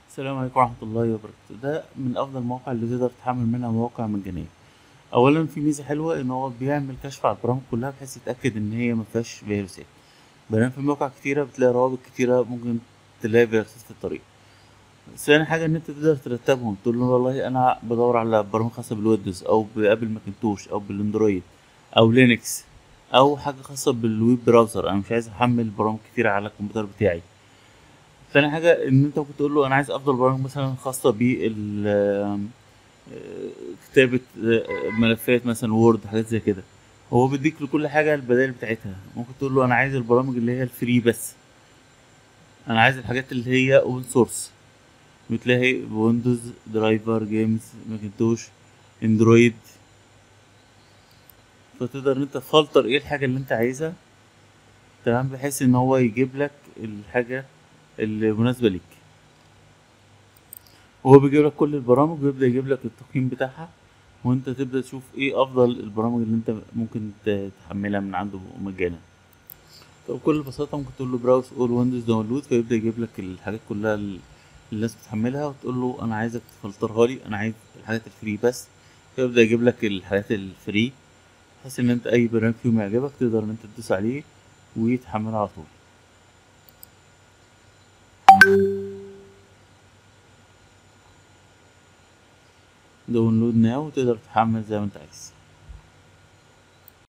السلام عليكم ورحمة الله وبركاته ده من أفضل المواقع اللي تقدر تحمل منها مواقع مجانية أولا في ميزة حلوة إن هو بيعمل كشف على البرامج كلها بحيث يتأكد إن هي مفيهاش فيروسات بينما في مواقع كتيرة بتلاقي روابط كتيرة ممكن تلاقي فيروسات في الطريق ثاني حاجة إن أنت تقدر ترتبهم تقول له والله أنا بدور على برامج خاصة بالويندوز أو بأبل ماكنتوش أو بالأندرويد أو لينكس أو حاجة خاصة بالويب براوزر أنا مش عايز أحمل برامج كتيرة على الكمبيوتر بتاعي تاني حاجة إن أنت ممكن تقول له أنا عايز أفضل برامج مثلا خاصة بال كتابة ملفات مثلا وورد حاجات زي كده هو بيديك لكل حاجة البدائل بتاعتها ممكن تقول له أنا عايز البرامج اللي هي الفري بس أنا عايز الحاجات اللي هي أوبن سورس بتلاقي ويندوز درايفر جيمز ماكنتوش اندرويد فتقدر ان انت تفلتر ايه الحاجة اللي انت عايزها تمام بحيث ان هو يجيب لك الحاجة المناسبة ليك هو بيجيب لك كل البرامج ويبدأ يجيب لك التقييم بتاعها وانت تبدأ تشوف ايه افضل البرامج اللي انت ممكن تحملها من عنده مجانا طب بكل بساطة ممكن تقول له براوس اول ويندوز داونلود فيبدأ يجيب لك الحاجات كلها اللي الناس بتحملها وتقول له انا عايزك تفلترها لي انا عايز الحاجات الفري بس فيبدأ يجيب لك الحاجات الفري بحيث ان انت اي برنامج فيهم يعجبك تقدر ان انت تدوس عليه ويتحمل على طول داونلود ناو وتقدر تحمل زي ما انت عايز